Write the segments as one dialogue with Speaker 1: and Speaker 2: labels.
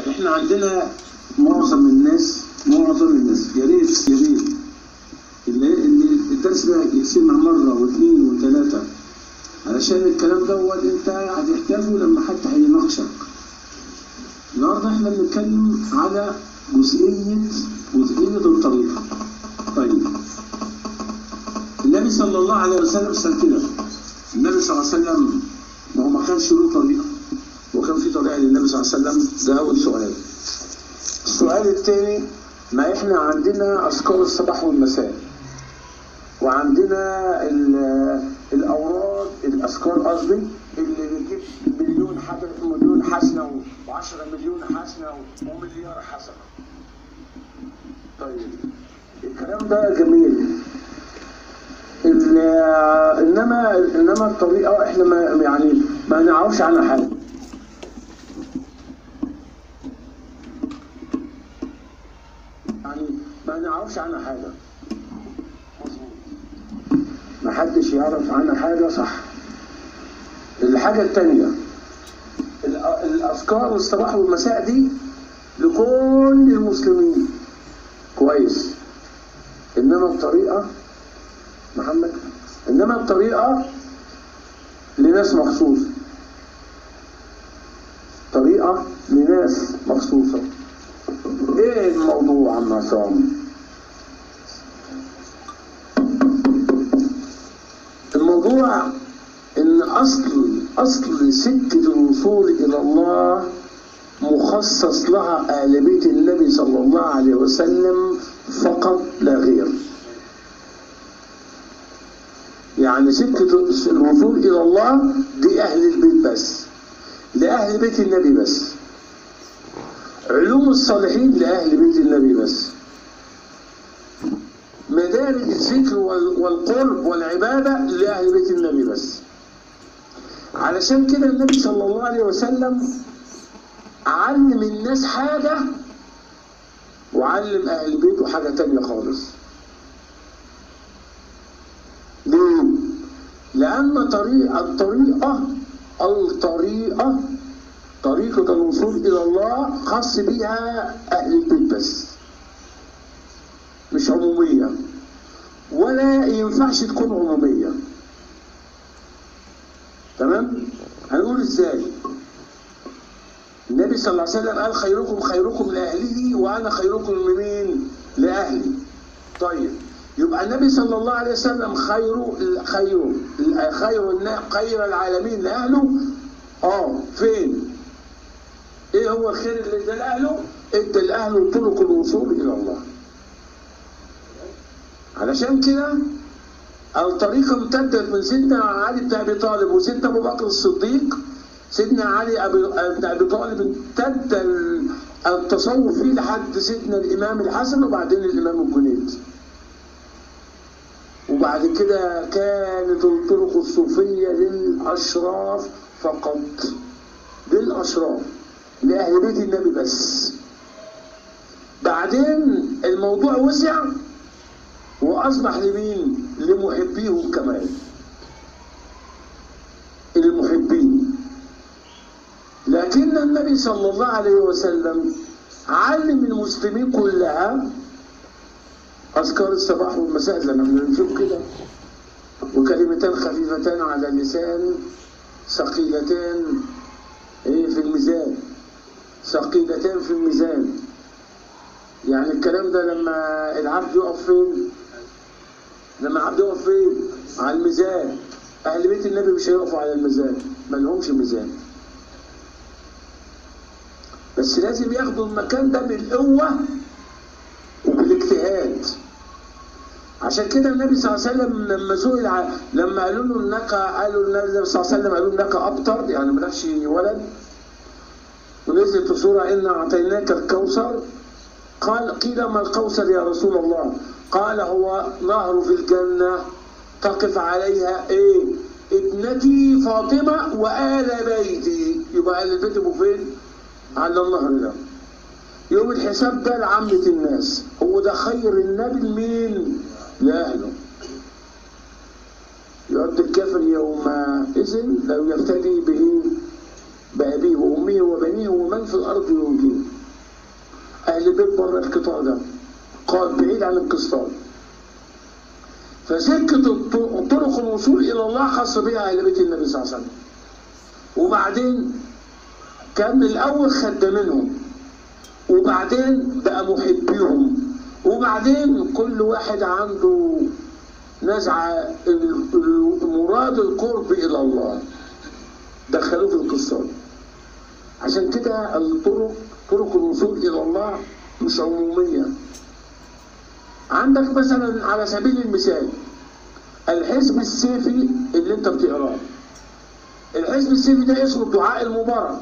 Speaker 1: احنا عندنا معظم الناس معظم الناس يا ريت يا ريت اللي اللي الدرس ده يسمع مره واثنين وثلاثه علشان الكلام دوت انت هتحتاجه لما حد هيناقشك النهارده احنا بنتكلم على جزئيه جزئيه الطريقه طيب النبي صلى الله عليه وسلم سال كده النبي صلى الله عليه وسلم ما هو ما كانش له طريقه وكان في طريقه للنبي صلى الله عليه وسلم ده اول سؤال السؤال الثاني ما احنا عندنا اذكار الصباح والمساء وعندنا ال- الاوراد الاذكار قصدي اللي بتجيب مليون حاجه مليون حسنه و10 مليون حسنه ومليار حسنه طيب الكلام ده جميل ال- انما انما الطريقه احنا ما يعني ما نعرفش عنها حاجه يعني ما نعرفش عنها حاجه ما حدش يعرف عنها حاجه صح الحاجه الثانيه الاذكار والصباح والمساء دي لكل المسلمين كويس انما الطريقه محمد انما الطريقه لناس مخصوصه طريقه لناس مخصوصه ايه الموضوع عم عصام الموضوع ان اصل اصل سكه الوصول الى الله مخصص لها آل بيت النبي صلى الله عليه وسلم فقط لا غير يعني سكة الوصول إلى الله دي أهل البيت بس لأهل بيت النبي بس علوم الصالحين لأهل بيت النبي بس مدارج الذكر وال- والقرب والعبادة لأهل بيت النبي بس علشان كده النبي صلى الله عليه وسلم علم الناس حاجة وعلم أهل بيته حاجة تانية خالص ليه؟ لأن طريق الطريقة الطريقة طريقة الوصول إلى الله خاص بيها أهل البيت بس مش عمومية ولا ينفعش تكون عمومية تمام؟ هنقول ازاي؟ النبي صلى الله عليه وسلم قال خيركم خيركم لأهله وأنا خيركم لمين؟ لأهلي. طيب يبقى النبي صلى الله عليه وسلم خير خير خير النا- خير العالمين لأهله اه فين؟ ايه هو الخير اللي ادى لأهله؟ ادى لأهله طرق الوصول إلى الله. علشان كده الطريقة امتدت من سيدنا علي بن أبي طالب وسيدنا أبو بكر الصديق سيدنا علي أبي- بن أبي طالب امتد ال- التصوف فيه لحد سيدنا الإمام الحسن وبعدين الإمام الجنيد وبعد كده كانت الطرق الصوفية للأشراف فقط للأشراف لأهل بيت النبي بس بعدين الموضوع وسع وأصبح لمين؟ لمحبيهم كمان المحبين لكن النبي صلى الله عليه وسلم علم المسلمين كلها أذكار الصباح والمساء زي ما احنا بنشوف كده وكلمتان خفيفتان على اللسان ثقيلتان ايه في الميزان ثقيلتان في الميزان يعني الكلام ده لما العبد يقف فين لما العبد يقف فين على الميزان اهل بيت النبي مش هيقفوا على الميزان ما لهمش ميزان بس لازم ياخدوا المكان ده بالقوه وبالاجتهاد عشان كده النبي صلى الله عليه وسلم لما سئل ع- لما قالوا له انك قالوا النبي صلى الله عليه وسلم قالوا انك ابتر يعني مالكش ولد ونزلت في سوره انا اعطيناك الكوثر قال قيل ما الكوثر يا رسول الله قال هو نهر في الجنه تقف عليها ايه ابنتي فاطمه وآل بيتي يبقى آل البيت يبقوا فين؟ على النهر ده يوم الحساب ده لعامة الناس هو ده خير النبي لمين؟ لأهله يعد الكافر يومئذ لو يفتدي به بأبيه وأمه وبنيه ومن في الأرض ينجيه اهل بيت بره القطار ده قال بعيد عن القسطار فسكة الط- طرق الوصول إلى الله خاصة بها أهل بيت النبي صلى الله عليه وسلم وبعدين كان الأول خدامينهم وبعدين بقى محبيهم وبعدين كل واحد عنده نزعة ال- ال- مراد القرب إلى الله دخلوه في القصة عشان كده الطرق طرق الوصول إلى الله مش عمومية عندك مثلا على سبيل المثال الحزب السيفي اللي انت بتقراه الحزب السيفي ده اسمه الدعاء المبارك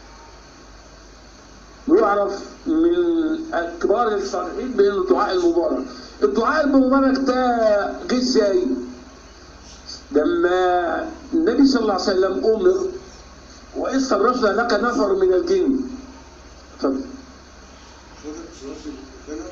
Speaker 1: يعرف من كبار الصالحين بانه الدعاء المبارك الدعاء المبارك ده جه ازاي لما النبي صلى الله عليه وسلم امر واذ صرفنا لك نفر من الجن اتفضل
Speaker 2: حضرتك في نفس الفكرة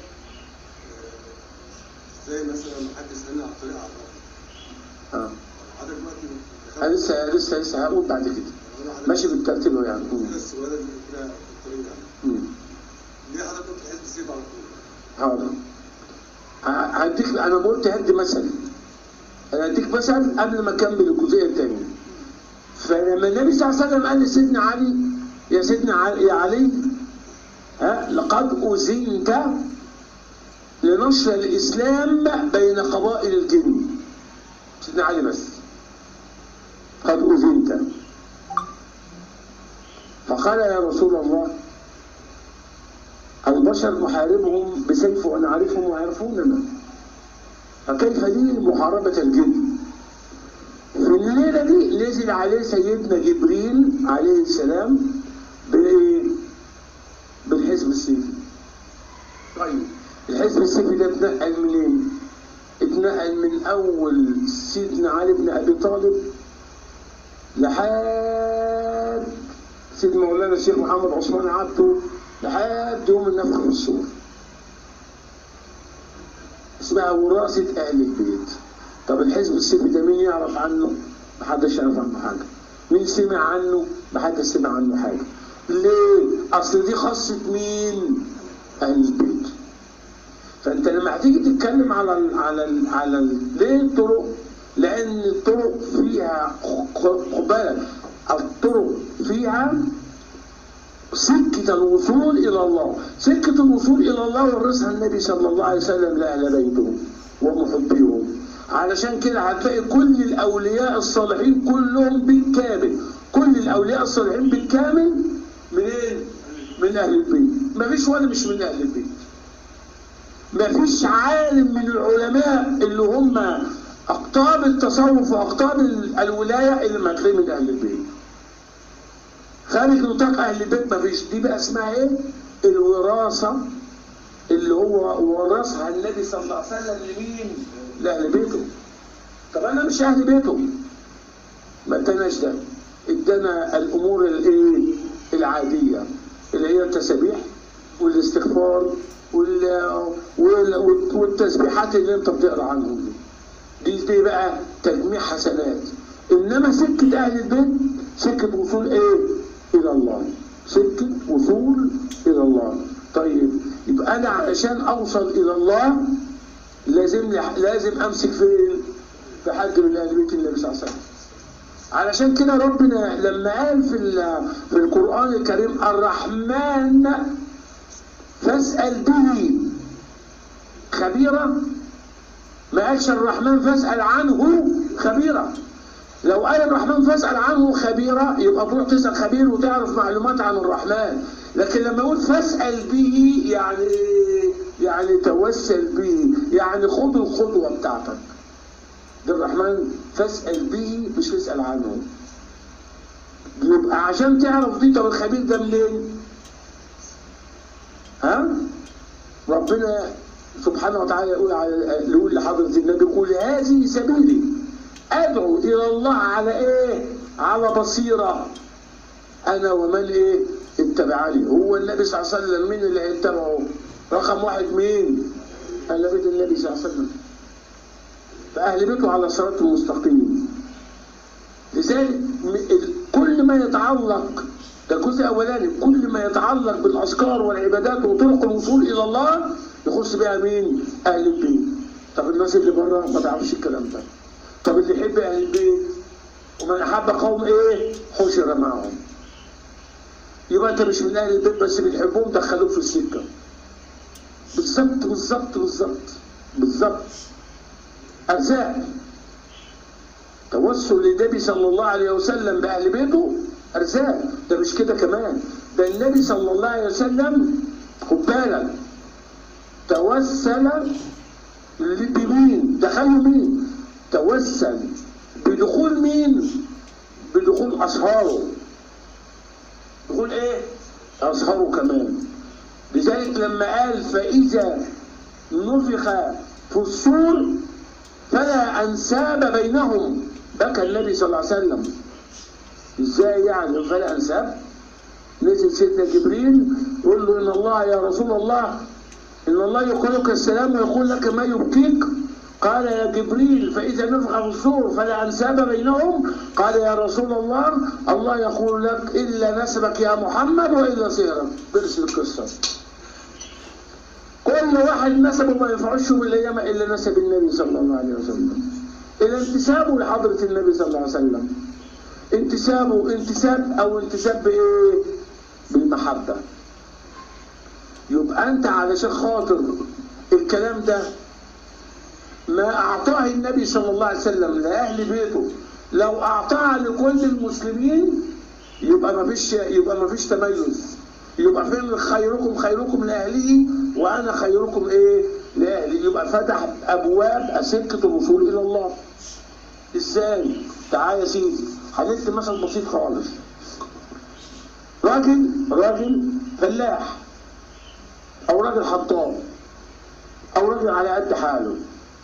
Speaker 2: زي مثلا لما حد يسألني على الطريق على الرقم
Speaker 1: اه
Speaker 2: حضرتك دلوقتي
Speaker 1: انا لسه لسه لسه هقول بعد كده
Speaker 2: أنا حضرتك-
Speaker 1: ماشي بالترتيب أهو يعني
Speaker 2: كده السؤال اللي كده في الطريق يعني
Speaker 1: مم.
Speaker 2: ليه حضرتك كنت حزب سيف على طول؟
Speaker 1: حاضر ه- هديك انا قلت هدي مثل انا هديك مثل قبل ما اكمل الجزئيه الثانيه فلما النبي صلى الله عليه وسلم قال لسيدنا علي يا سيدنا علي يا علي ها لقد أذنت لنشر الإسلام بين قبائل الجن سيدنا علي بس قد أذنت فقال يا رسول الله البشر نحاربهم بسيف ونعرفهم ويعرفوننا فكيف لي محاربة الجن في الليلة دي نزل عليه سيدنا جبريل عليه السلام بإيه؟ بالحزب السيفي طيب الحزب السيفي ده اتنقل منين؟ اتنقل من أول سيدنا علي بن أبي طالب لحد سيد مولانا الشيخ محمد عثمان عبده لحد يوم النفخ في الصور اسمها وراثة أهل البيت طب الحزب السيفي ده مين يعرف عنه؟ محدش يعرف عنه حاجة مين سمع عنه؟ محدش سمع عنه حاجة ليه؟ أصل دي خاصة مين؟ أهل البيت فأنت لما هتيجي تتكلم على ال على ال على ال ليه الطرق؟ لأن الطرق فيها خد بالك الطرق فيها سكة الوصول إلى الله سكة الوصول إلى الله ورثها النبي صلى الله عليه وسلم لأهل بيته ومحبيهم علشان كده هتلاقي كل الأولياء الصالحين كلهم بالكامل كل الأولياء الصالحين بالكامل منين؟ من أهل البيت مفيش ولا مش من أهل البيت مفيش عالم من العلماء اللي هم أقطاب التصوف وأقطاب الولاية اللي ما تلاقيه من أهل البيت خارج نطاق اهل البيت مفيش دي بقى اسمها ايه الوراثه اللي هو ورثها النبي صلى الله عليه وسلم لمين لاهل بيته طب انا مش اهل بيته ما اداناش ده ادانا الامور الايه العاديه اللي هي التسابيح والاستغفار وال... وال... والتسبيحات اللي انت بتقرا عنهم دي دي دي بقى تجميع حسنات انما سكه اهل البيت سكه وصول ايه الى الله سكه وصول الى الله طيب يبقى انا علشان اوصل الى الله لازم لازم امسك فين في حد من اهل بيت النبي صلى الله عليه وسلم علشان كده ربنا لما قال في في القران الكريم الرحمن فاسال به خبيرا ما قالش الرحمن فاسال عنه خبيرا لو قال الرحمن فاسأل عنه خبيرا يبقى تروح تسأل خبير وتعرف معلومات عن الرحمن لكن لما يقول فاسأل به يعني يعني توسل به يعني خد الخطوة بتاعتك ده الرحمن فاسأل به مش اسأل عنه يبقى عشان تعرف دي طب الخبير ده منين؟ ها؟ ربنا سبحانه وتعالى يقول على يقول لحضرة النبي يقول هذه سبيلي ادعو الى الله على ايه على بصيره انا ومن ايه اتبعني هو النبي صلى الله عليه وسلم مين اللي هيتبعه رقم واحد مين اهل بيت النبي صلى الله عليه وسلم فاهل بيته على الصراط المستقيم لذلك كل ما يتعلق ده الجزء الاولاني كل ما يتعلق بالاذكار والعبادات وطرق الوصول الى الله يخص بها مين؟ اهل البيت طب الناس اللي بره ما تعرفش الكلام ده طب اللي يحب اهل البيت ومن احب قوم ايه؟ حشر معهم يبقى انت مش من اهل البيت بس بتحبهم دخلوك في السكه بالظبط بالظبط بالظبط بالظبط ارزاق توسل للنبي صلى الله عليه وسلم باهل بيته ارزاق ده مش كده كمان ده النبي صلى الله عليه وسلم خد بالك توسل بمين دخلوا مين توسل بدخول مين بدخول اصهاره دخول ايه اصهاره كمان لذلك لما قال فاذا نفخ في الصور فلا انساب بينهم بكى النبي صلى الله عليه وسلم ازاي يعني فلا انساب نزل سيدنا جبريل يقول له ان الله يا رسول الله ان الله يقولك السلام ويقول لك ما يبكيك قال يا جبريل فاذا نفخ في الصور فلا انساب بينهم قال يا رسول الله الله يقول لك الا نسبك يا محمد والا سيرك درس القصه كل واحد نسبه ما ينفعوش يوم الايام الا نسب النبي صلى الله عليه وسلم الى انتسابه لحضره النبي صلى الله عليه وسلم انتسابه انتساب او انتساب بايه بالمحبه يبقى انت علشان خاطر الكلام ده ما اعطاه النبي صلى الله عليه وسلم لاهل بيته لو اعطاها لكل المسلمين يبقى ما فيش يبقى ما فيش تميز يبقى فين خيركم خيركم لاهله وانا خيركم ايه لاهلي يبقى فتح ابواب سكه الوصول الى الله ازاي تعال يا سيدي هندي مثل بسيط خالص راجل راجل فلاح او راجل حطاب او راجل على قد حاله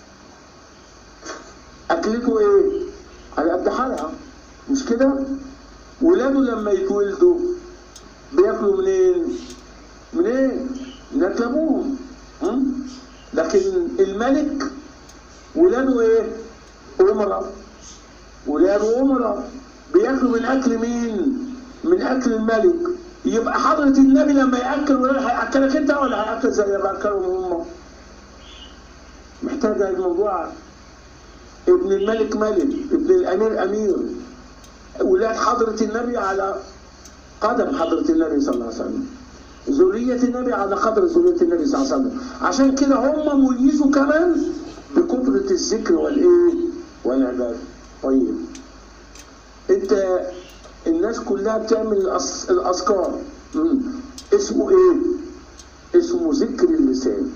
Speaker 1: اكلته ايه على قد حالها مش كده ولاده لما يتولدوا بياكلوا منين منين من اكل ابوهم هم؟ لكن الملك ولاده ايه امراء ولاده امراء بياكلوا من اكل مين من اكل الملك يبقى حضرة النبي لما ياكل ولاده هياكلك انت ولا هياكل زي ما اكلهم هم محتاج الموضوع ابن الملك ملك ابن الامير امير ولاد حضرة النبي على قدم حضرة النبي صلى الله عليه وسلم ذرية النبي على قدر ذرية النبي صلى الله عليه وسلم عشان كده هم ميزوا كمان بقدرة الذكر والايه والعبادة طيب انت الناس كلها بتعمل الأس... الاذكار مم. اسمه ايه اسمه ذكر اللسان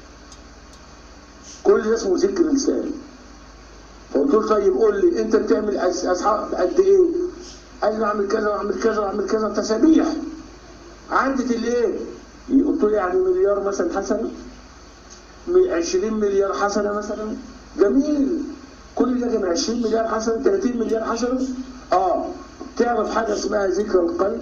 Speaker 1: كل ده اسمه ذكر اللسان فقلت له طيب قول لي انت بتعمل أس... اصحاب قد ايه قال لي اعمل كذا واعمل كذا واعمل كذا تسابيح عدت الايه قلت له يعني مليار مثلا حسنه 20 مليار حسنه مثلا جميل كل ده كان 20 مليار حسنه 30 مليار حسنه اه تعرف حاجه اسمها ذكر القلب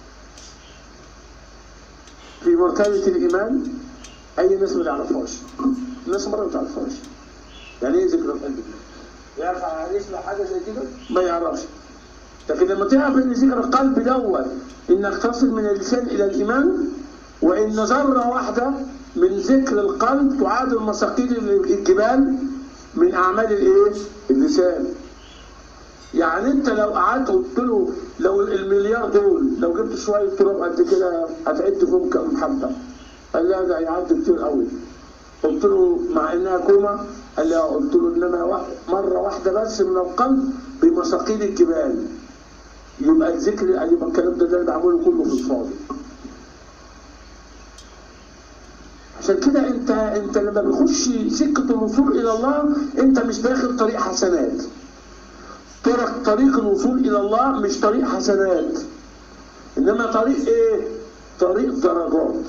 Speaker 1: في مرتبه الايمان اي ناس ما تعرفهاش الناس مره ما تعرفهاش يعني ايه ذكر القلب يعرف عن اسمه حاجه زي كده ما يعرفش لكن لما تعرف ان ذكر القلب دوت انك تصل من اللسان الى الايمان وان ذره واحده من ذكر القلب تعادل مثاقيل الجبال من اعمال الايه؟ اللسان. يعني انت لو قعدت قلت له لو المليار دول لو جبت شويه تراب قد كده هتعد فيهم كم حبه؟ قال لا ده هيعدي كتير قوي. قلت له مع انها كومه قال لا قلت له انما واحد مره واحده بس من القلب بمثاقيل الجبال. يبقى الذكر يبقى الكلام ده ده اللي بعمله كله في الفاضي. عشان كده انت انت لما بتخش سكه الوصول الى الله انت مش داخل طريق حسنات. طرق طريق الوصول الى الله مش طريق حسنات. انما طريق ايه؟ طريق درجات.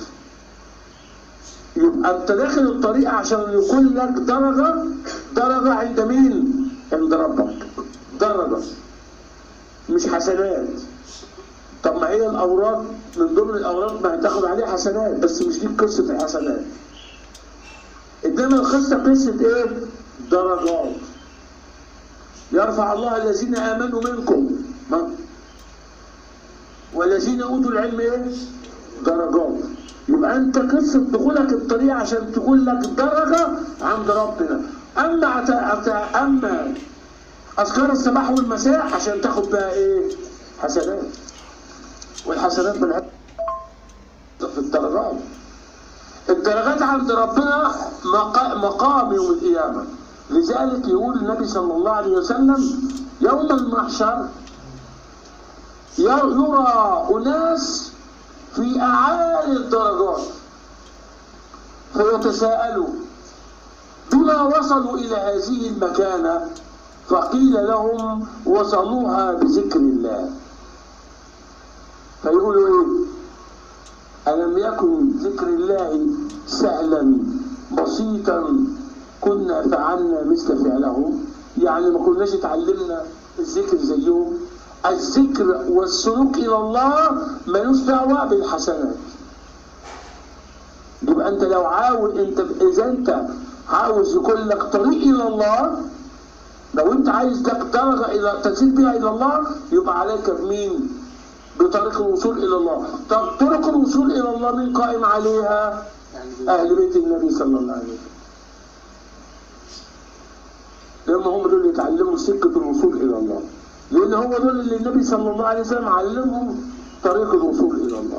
Speaker 1: يبقى انت داخل الطريق عشان يكون لك درجه درجه عند مين؟ عند ربك. درجه. مش حسنات طب ما هي الاوراد من ضمن الاوراد ما هتاخد عليها حسنات بس مش دي قصه الحسنات انما القصه قصه ايه درجات يرفع الله الذين امنوا منكم ما. والذين والذين اوتوا العلم ايه؟ درجات يبقى انت قصه دخولك الطريق عشان تكون لك درجه عند ربنا اما عت... عت... اما اذكار الصباح والمساء عشان تاخد بقى ايه؟ حسنات والحسنات من في الدرجات الدرجات عند ربنا مقا- مقام يوم القيامة لذلك يقول النبي صلى الله عليه وسلم يوم المحشر ي- يرى أناس في أعالي الدرجات فيتساءلوا بما وصلوا إلى هذه المكانة فقيل لهم وصلوها بذكر الله فيقولوا إيه ألم يكن ذكر الله سهلا بسيطا كنا فعلنا مثل فعلهم يعني ما كناش اتعلمنا الذكر زيهم الذكر والسلوك إلى الله ملوش دعوة بالحسنات يبقى أنت لو عاوز أنت إذا أنت عاوز يكون لك طريق إلى الله لو أنت عايز لك درجة إلى تصل بها إلى الله يبقى عليك بمين؟ بطريق الوصول إلى الله طب طرق الوصول إلى الله مين قائم عليها
Speaker 2: يعني
Speaker 1: أهل بيت النبي صلى الله عليه وسلم لأن هم دول اللي يتعلموا سكة الوصول إلى الله لأن هو دول اللي النبي صلى الله عليه وسلم علمهم طريق الوصول إلى الله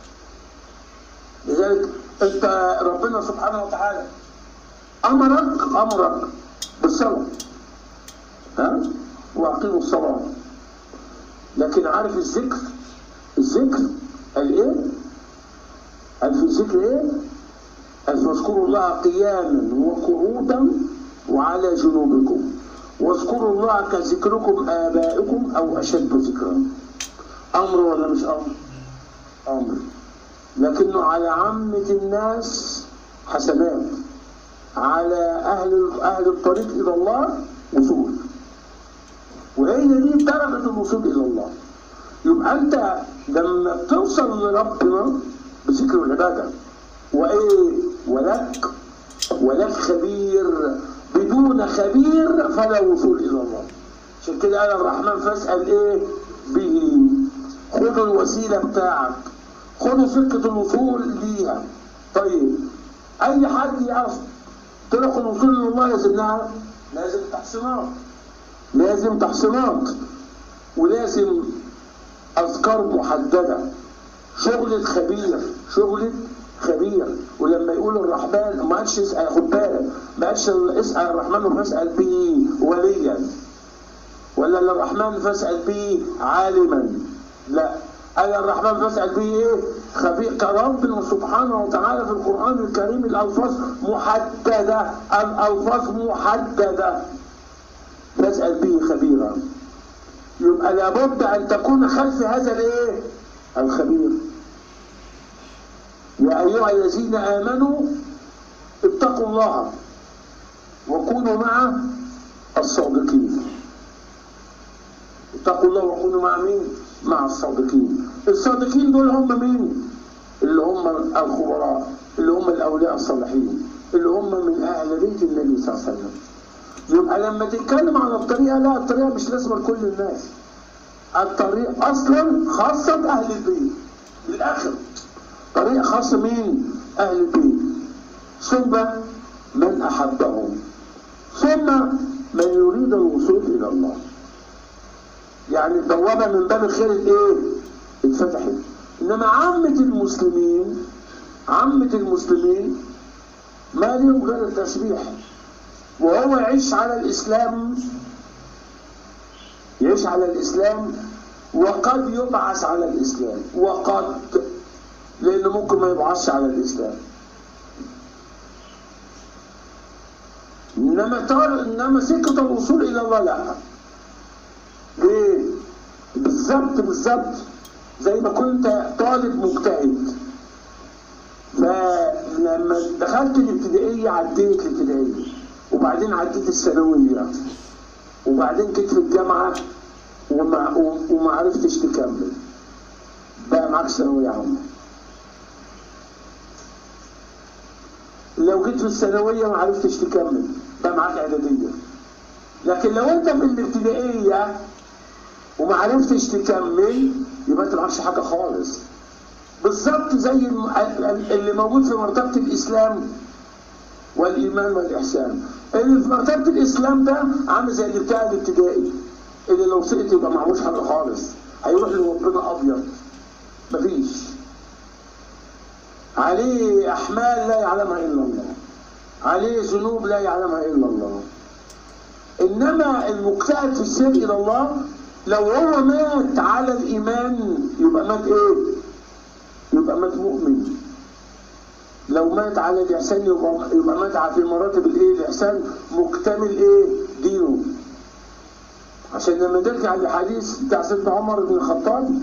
Speaker 1: لذلك أنت ربنا سبحانه وتعالى أمرك أمرك بالصلاة ها وأقيموا الصلاة لكن عارف الذكر الذكر الايه قال في الذكر ايه قال فاذكروا الله قياما وقعودا وعلى جنوبكم واذكروا الله كذكركم ابائكم او اشد ذكرا امر ولا مش امر امر لكنه على عامة الناس حسنات على اهل اهل الطريق الى الله وصول وهي دي درجة الوصول إلى الله يبقى أنت لما بتوصل لربنا بذكر العبادة وإيه ولك ولك خبير بدون خبير فلا وصول إلى الله عشان كده قال الرحمن فاسأل إيه به خدوا الوسيلة بتاعك خدوا سكة الوصول ليها طيب أي حد يعرف طرق الوصول إلى الله لازم نعرف لازم تحصينات لازم تحصينات ولازم اذكار محدده شغلة خبير شغلة خبير ولما يقول الرحمن ما قالش اسال خد بالك ما قالش اسال الرحمن فاسال به وليا ولا الرحمن فاسال به عالما لا قال الرحمن فاسال به ايه خبير كربنا سبحانه وتعالى في القران الكريم الالفاظ محدده الالفاظ محدده فاسأل به خبيرا يبقى لابد أن تكون خلف هذا الإيه؟ الخبير يا أيها الذين آمنوا اتقوا الله وكونوا مع الصادقين اتقوا الله وكونوا مع مين؟ مع الصادقين الصادقين دول هم مين؟ اللي هم الخبراء اللي هم الأولياء الصالحين اللي هم من أهل بيت النبي صلى الله عليه وسلم يبقى لما تتكلم عن الطريقة لا الطريقة مش لازمة لكل الناس الطريق أصلا خاصة أهل البيت بالآخر طريق خاص مين؟ أهل البيت ثم من أحبهم ثم من يريد الوصول إلى الله يعني البوابة من باب الخير الايه؟ اتفتحت انما عامة المسلمين عامة المسلمين ما لهم غير التسبيح وهو يعيش على الإسلام يعيش على الإسلام وقد يبعث على الإسلام وقد لأنه ممكن ما يبعثش على الإسلام إنما تار إنما سكة الوصول إلى الله لا ليه؟ بالظبط بالظبط زي ما كنت طالب مجتهد فلما دخلت الابتدائية عديت الابتدائية وبعدين عديت الثانوية وبعدين جيت في الجامعة وما, وما عرفتش تكمل بقى معاك ثانوية عامة لو جيت في الثانوية ما عرفتش تكمل بقى معاك إعدادية لكن لو أنت في الابتدائية وما عرفتش تكمل يبقى انت ما تعرفش حاجه خالص بالظبط زي الم- اللي موجود في مرتبه الاسلام والايمان والاحسان اللي في مرتبه الاسلام ده عامل زي اللي بتاع الابتدائي اللي لو سقط يبقى معهوش حاجه خالص هيروح لربنا ابيض مفيش عليه احمال لا يعلمها الا الله عليه ذنوب لا يعلمها الا الله انما المجتهد في السير الى الله لو هو مات على الايمان يبقى مات ايه يبقى مات مؤمن لو مات على الاحسان يبقى يبقى مات على- في مراتب الايه الاحسان مكتمل ايه دينه عشان لما نرجع للحديث بتاع سيدنا عمر بن الخطاب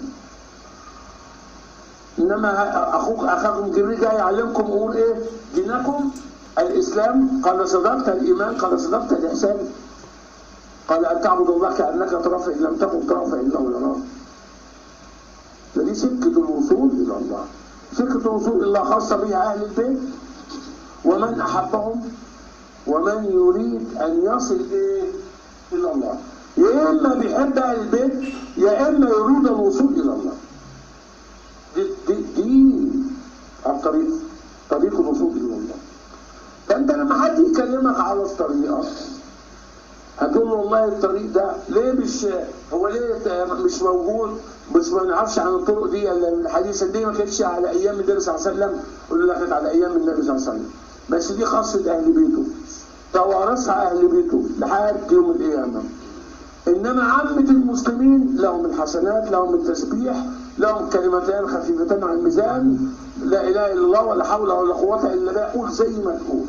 Speaker 1: انما ه- اخوك اخاكم جبريل جاي يعلمكم امور ايه دينكم الاسلام قال صدقت الايمان قال صدقت الاحسان قال ان تعبد الله كانك تراه فان لم تكن تراه فانه يراك فدي سكه الوصول الى الله سكه الوصول الى الله خاصه بها اهل البيت ومن احبهم ومن يريد ان يصل ايه الى الله يا اما بيحب اهل البيت يا اما يريد الوصول الى الله دي دي, دي الطريق طريق الوصول الى الله فانت لما حد يكلمك على الطريقه هتقول له والله الطريق ده ليه مش هو ليه مش موجود بس ما نعرفش عن الطرق دي الا الحديثه دي ما كانتش على ايام النبي صلى الله عليه وسلم يقول لك كانت على ايام النبي صلى الله عليه وسلم بس دي خاصه اهل بيته توارثها اهل بيته لحد يوم القيامه انما عامه المسلمين لهم الحسنات لهم التسبيح لهم كلمتان خفيفتان عن الميزان لا اله الا الله ولا حول ولا قوه الا بالله قول زي ما تقول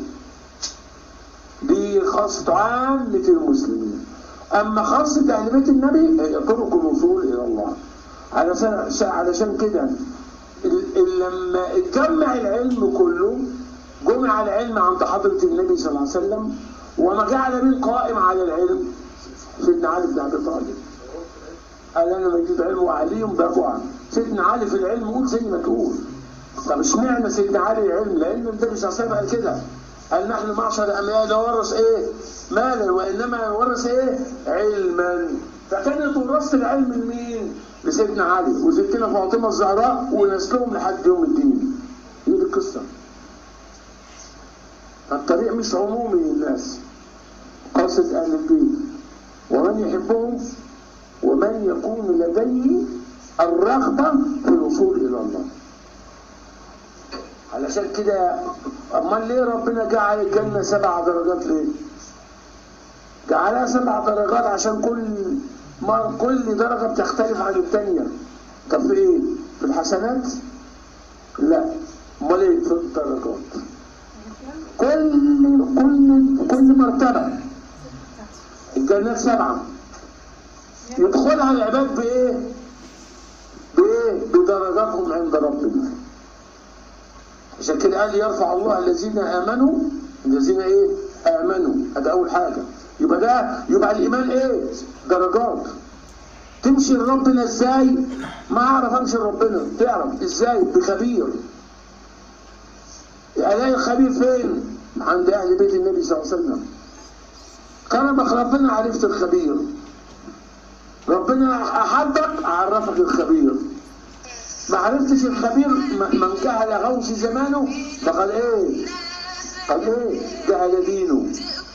Speaker 1: دي خاصة عامة المسلمين أما خاصة أهل بيت النبي هي طرق الوصول إلى الله علشان علشان كده ال- ال- لما اتجمع العلم كله جمع العلم عند حضرة النبي صلى الله عليه وسلم وما جعل مين قائم على العلم سيدنا علي بن أبي طالب قال أنا مجيب علم وعلي بقوع سيدنا علي في العلم قول زي ما تقول طب اشمعنى سيدنا علي العلم؟ لأن النبي صلى الله عليه وسلم قال كده قال نحن معشر أميال نورث إيه؟ مالا وإنما نورث إيه؟ علما فكانت ورثة العلم لمين؟ لسيدنا علي وستنا فاطمة الزهراء ونسلهم لحد يوم الدين هي دي القصة الطريق مش عمومي للناس قصة أهل البيت ومن يحبهم ومن يكون لديه الرغبة في الوصول إلى الله علشان كده امال ليه ربنا جعل الجنه سبع درجات ليه؟ جعلها سبع درجات عشان كل ما كل درجه بتختلف عن الثانيه طب في ايه؟ في الحسنات؟ لا امال ايه في الدرجات؟ كل كل كل مرتبه الجنات سبعه يدخلها العباد بايه؟ بايه؟ بدرجاتهم عند ربنا عشان كده قال يرفع الله الذين امنوا الذين ايه؟ امنوا هذا اول حاجه يبقى ده يبقى الايمان ايه؟ درجات تمشي لربنا ازاي؟ ما اعرف امشي لربنا تعرف ازاي؟ بخبير الاقي الخبير فين؟ عند اهل بيت النبي صلى الله عليه وسلم كرمك ربنا عرفت الخبير ربنا احبك عرفك الخبير ما عرفتش الخبير م- من جهل غوث زمانه فقال ايه قال ايه جهل دينه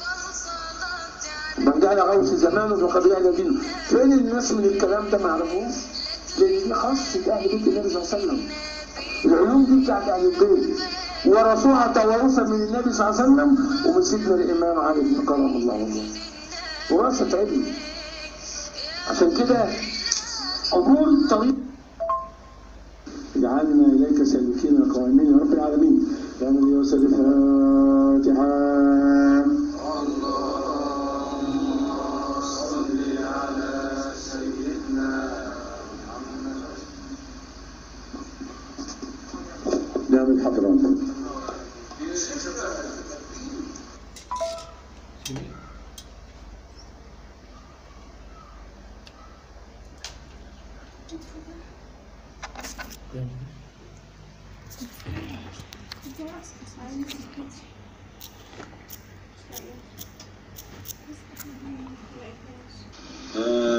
Speaker 1: من جهل غوث زمانه فقد جهل دينه فين الناس من الكلام ده ما عرفوش لان دي خاصه اهل بيت النبي صلى الله عليه وسلم العلوم دي بتاعت اهل البيت ورثوها توارثا من النبي صلى الله عليه وسلم ومن سيدنا الامام علي بن كرم الله وجهه وراثه علم عشان كده امور طريق اجعلنا اليك سالكين قائمين يا رب العالمين يا من يوصل الفاتحه نعم الحضرات
Speaker 3: آه